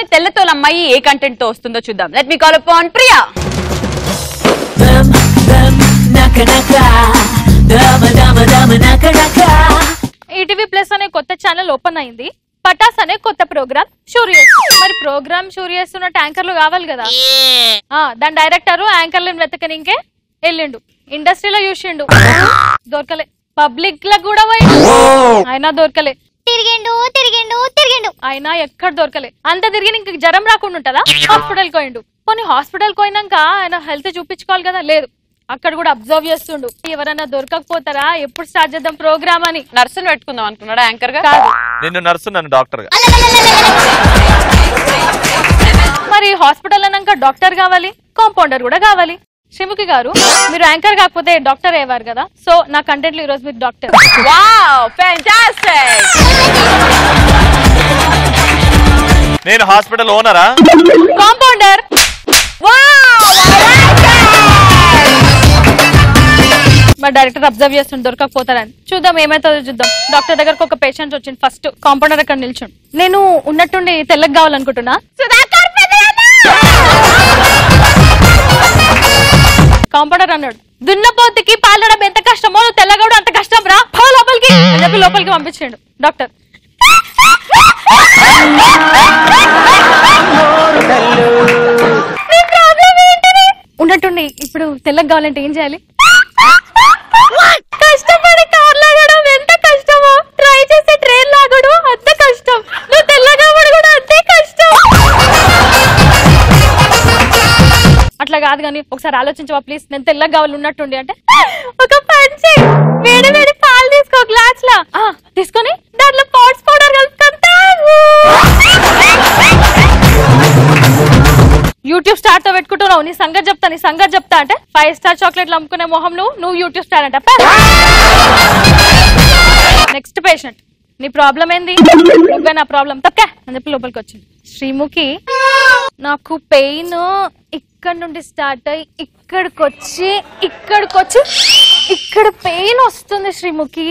కానీ తెల్లతోల అమ్మాయి ఏ కంటెంట్ తో వస్తుందో చూద్దాం let me call upon Priya Dum dum naka naka dama dama dama naka naka ETV plus అనే కొత్త ఛానల్ ఓపెన్ అయింది పటాస్ అనే కొత్త ప్రోగ్రామ్ షూర్ చేస్తుంది మరి ప్రోగ్రామ్ షూర్ చేస్తున్న యాంకర్లు కావాలి కదా ఆ దాని డైరెక్టర్ యాంకర్లను వెతకనికే వెళ్ళిండు ఇండస్ట్రీలో చూసిండు దొరకలే పబ్లిక్ లో కూడా పోయిండు అయినా దొరకలే తిరిగిండు తిరిగిండు తిరిగిండు అయినా ఎక్కడ దొరకలే అంత తిరిగి ఇంక జ్వరం రాకుండా ఉంటుందా హాస్పిటల్ పోయిండు కొన్ని హాస్పిటల్ పోయినాక ఆయన హెల్త్ చూపించుకోవాలి కదా లేదు అక్కడ కూడా అబ్జర్వ్ చేస్తుండు ఎవరైనా దొరకకపోతారా ఎప్పుడు స్టార్ట్ చేద్దాం ప్రోగ్రామ్ అని నర్సును పెట్టుకుందాం అనుకున్నాడా యాంకర్ గా కాదు నిన్ను నర్సు నన్ను డాక్టర్ గా మరి హాస్పిటల్ అన్నాక డాక్టర్ కావాలి కాంపౌండర్ కూడా కావాలి శ్రీముఖి గారు మీరు యాంకర్ కాకపోతే డాక్టర్ అయ్యేవారు కదా సో నా కంటెంట్ లో ఈ రోజు మీరు డాక్టర్ వావ్ ఫ్యాంటాస్టిక్ నేను హాస్పిటల్ ఓనరా కాంపౌండర్ మా డైరెక్టర్ అబ్జర్వ్ చేస్తుండే దొరకకపోతారని చూద్దాం ఏమైతుందో చూద్దాం డాక్టర్ దగ్గరకు ఒక పేషెంట్ వచ్చింది ఫస్ట్ కాంపౌండర్ అక్కడ నిల్చుండు నేను ఉన్నట్టుండి తెల్లకి కావాలనుకుంటున్నా కాంపౌండర్ అన్నాడు దున్నపోతుకి పాలడం ఎంత కష్టమో నువ్వు తెల్లగౌడు అంత కష్టం రా పో లోపలికి అని చెప్పి లోపలికి పంపించాడు డాక్టర్ నీ problem ఏంటిది? ఉన్నట్టుండి ఇప్పుడు తెల్లగా కావాలంటే ఏం చేయాలి కష్టపడి కార్ లాగడం ఎంత కష్టమో ట్రై చేసి ట్రైన్ లాగడం అంత కష్టం నువ్వు తెల్లగా కూడా అంతే కష్టం అట్లా కాదు కానీ ఒకసారి ఆలోచించవా ప్లీజ్ నేను తెల్లగా కావాలి ఉన్నట్టుండి అంటే ఒక పని చెయ్యి వేడి వేడి పాలు తీసుకో గ్లాస్ లా ఆ, తీసుకొని దాంట్లో పాట్స్ పౌడర్ కలుపుకొని తాగు యూట్యూబ్ స్టార్ తో పెట్టుకుంటున్నావు నీ సంగతి చెప్తా నీ సంగతి చెప్తా అంటే ఫైవ్ స్టార్ చాక్లెట్లు అమ్ముకునే మొహం నువ్వు నువ్వు యూట్యూబ్ స్టార్ అంట నెక్స్ట్ పేషెంట్ నీ ప్రాబ్లం ఏంది నువ్వే నా ప్రాబ్లం తక్కా అని చెప్పి లోపలికి వచ్చింది శ్రీముఖి నాకు పెయిన్ ఇక్కడ నుండి స్టార్ట్ అయ్యి ఇక్కడికి వచ్చి ఇక్కడికి వచ్చి ఇక్కడ పెయిన్ వస్తుంది శ్రీముఖి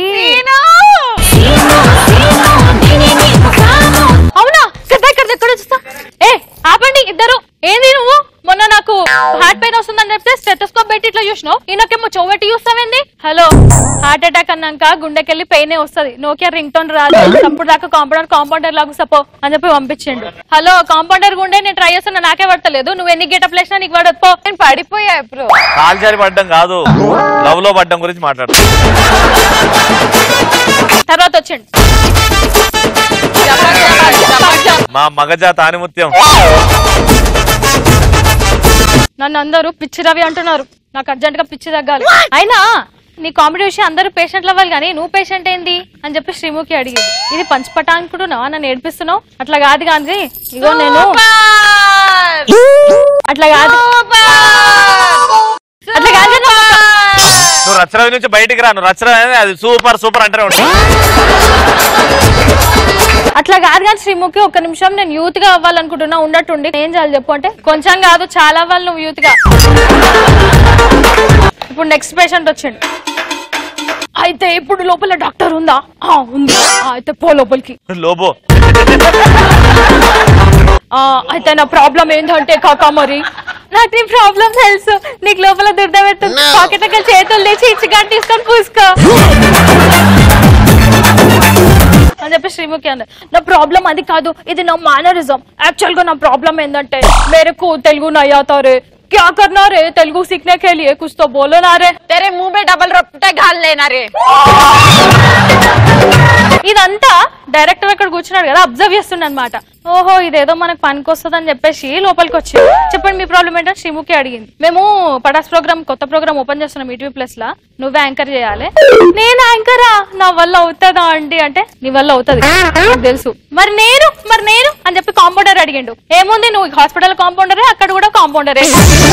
అవునా కదా ఇక్కడ ఎక్కడ చూస్తా ఏ ఆపండి ఇద్దరు ఏంది నువ్వు మొన్న నాకు హార్ట్ పెయిన్ వస్తుందని చెప్తే స్టెటోస్కోప్ పెట్టి ఇట్లా చూసినావు ఈయనకేమో చెవుబెట్టి చూస్తావేంది హలో హార్ట్ అటాక్ అన్నాక గుండెకెళ్ళి పెయిన్ వస్తది నోకియా రింగ్ టోన్ రాదు అప్పుడు దాకా కాంపౌండర్ కాంపౌండర్ లాగా సపో అని చెప్పి పంపించిండు హలో కాంపౌండర్ గుండె నేను ట్రై చేస్తున్నా నాకే పడతలేదు నువ్వు ఎన్ని గెటప్ లేసినా నీకు పడదు పో నేను పడిపోయా ఇప్పుడు కాలు జారి పడ్డం కాదు లవ్ లో పడ్డం గురించి మాట్లాడు తర్వాత వచ్చిండు మా మగజాత ఆనిముత్యం నన్ను అందరూ పిచ్చి రవి అంటున్నారు నాకు అర్జెంట్ గా పిచ్చి తగ్గాలి అయినా నీ కామెడీ విషయం అందరూ పేషెంట్లు అవ్వాలి కానీ నువ్వు పేషెంట్ ఏంది అని చెప్పి శ్రీముఖి అడిగింది ఇది పంచపటా అనుకుంటున్నావా నన్ను ఏడిపిస్తున్నావు అట్లా కాదు కానీ ఇగో నేను అట్లా కాదు అట్లా కాదు కానీ నువ్వు రచరవి నుంచి బయటికి రా నువ్వు రచన అది సూపర్ సూపర్ అంటారే ఉంటావు అట్లా కాదు కానీ శ్రీముఖి ఒక నిమిషం నేను యూత్ గా అవ్వాలనుకుంటున్నా ఉన్నట్టుండి ఏం చేయాలి చెప్పు అంటే కొంచెం కాదు చాలా అవ్వాలి నువ్వు యూత్ గా ఇప్పుడు నెక్స్ట్ పేషెంట్ వచ్చిండు అయితే ఇప్పుడు లోపల డాక్టర్ ఉందా ఆ, ఉంది ఆ, అయితే పో లోపలికి లోబో ఆ, అయితే నా ప్రాబ్లం ఏంటంటే కాకా మరి నాకు నీ ప్రాబ్లం తెలుసు నీకు లోపల దుడ్డ పెడుతుంది పాకెట్ దగ్గర చేతులు తెచ్చి ఇచ్చిగాని తీసుకొని పూసుకో అని చెప్పి శ్రీముఖి అన్న నా ప్రాబ్లం అది కాదు ఇది నా మేనరిజం యాక్చువల్ గా నా ప్రాబ్లం ఏంటంటే మేరకు తెలుగు నయ్యాతా రే క్యా కర్నా రే తెలుగు सीखने के लिए कुछ तो बोलो ना रे తెరే ముహ్ మే డబల్ రొట్టె గాల్ లేనా రే ఇదంతా డైరెక్టర్ అక్కడ కూర్చున్నాడు కదా అబ్జర్వ్ చేస్తుండ అనమాట ఓహో ఇదేదో మనకు పనికొస్తుంది అని చెప్పేసి లోపలికి వచ్చి చెప్పండి మీ ప్రాబ్లం ఏంటని శ్రీముఖి అడిగింది మేము పడాస్ ప్రోగ్రామ్ కొత్త ప్రోగ్రామ్ ఓపెన్ చేస్తున్నాం ఈటీవీ ప్లస్ లా నువ్వే యాంకర్ చేయాలి నేను యాంకరా నా వల్ల అవుతుందా అండి అంటే నీ వల్ల అవుతుంది నాకు తెలుసు మరి నేను మరి నేను అని చెప్పి కాంపౌండర్ అడిగిండు ఏముంది నువ్వు హాస్పిటల్ కాంపౌండరే అక్కడ కూడా కాంపౌండరే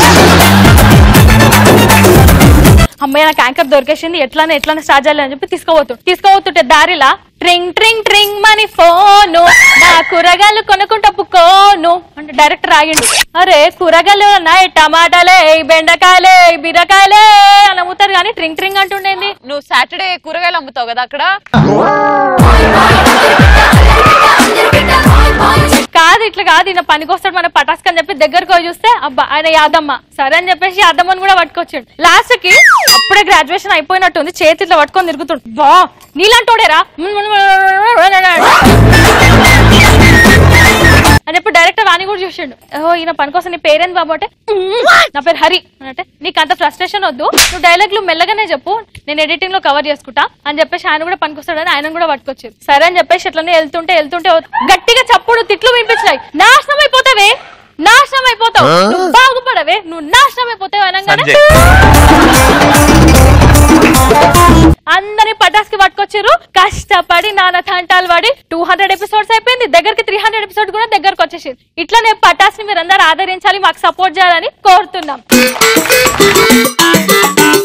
అమ్మాయి నాకు యాంకర్ దొరికేసింది ఎట్లానే ఎట్లానే స్టార్ట్ చేయాలి అని చెప్పి తీసుకోవద్దు తీసుకోవద్దుంటే దారిలా ట్రింగ్ ట్రింగ్ ట్రింగ్ మని ఫోను నా కూరగాయలు కొనుక్కుంటా పుక్కోను అంటే డైరెక్టర్ ఆగిండు అరే కూరగాయలు ఉన్నాయి టమాటాలే బెండకాయలే బీరకాయలే అని అమ్ముతారు కానీ ట్రింగ్ ట్రింగ్ అంటుండేంది నువ్వు సాటర్డే కూరగాయలు అమ్ముతావు కదా అక్కడ కాదు ఇట్లా కాదు కాదు ఈయన పనికి వస్తాడు మన పటాస్క్ అని చెప్పి దగ్గరకు పోయి చూస్తే అబ్బా ఆయన యాదమ్మ సరే అని చెప్పేసి యాదమ్మని కూడా పట్టుకొచ్చాడు లాస్ట్ కి అప్పుడే గ్రాడ్యుయేషన్ అయిపోయినట్టుంది చేతిలో పట్టుకొని తిరుగుతుండు బా నీలాంటోడేరా అని చెప్పి డైరెక్టర్ వాణి కూడా చూసిండు ఓ ఈయన పనికోసం నీ పేరేంది బాబు అంటే "ఉమ్, నా పేరు హరి అంటే నీకు అంత ఫ్రస్ట్రేషన్ వద్దు నువ్వు డైలాగ్లు మెల్లగానే చెప్పు నేను ఎడిటింగ్ లో కవర్ చేసుకుంటా అని చెప్పేసి ఆయన కూడా పనికొస్తాడని ఆయన కూడా పట్టుకొచ్చారు సరే అని చెప్పేసి ఇట్లనే వెళ్తుంటే వెళ్తుంటే గట్టిగా చప్పుడు తిట్లు వినిపించినాయి నాశనం అయిపోతావే నాశనం అయిపోతావు నువ్వు బాగుపడవే నువ్వు నాశనం అయిపోతావు అనగానే సంజయ్ అందరి పటాస్కి పట్టుకొచ్చారు కష్టపడి నాన్న తంటాలు పడి టూ హండ్రెడ్ ఎపిసోడ్స్ అయిపోయింది దగ్గరికి త్రీ హండ్రెడ్ ఎపిసోడ్ కూడా దగ్గరకు వచ్చేసింది ఇట్లనే పటాస్ ని మీరు అందరు ఆదరించాలి మాకు సపోర్ట్ చేయాలని కోరుతున్నాం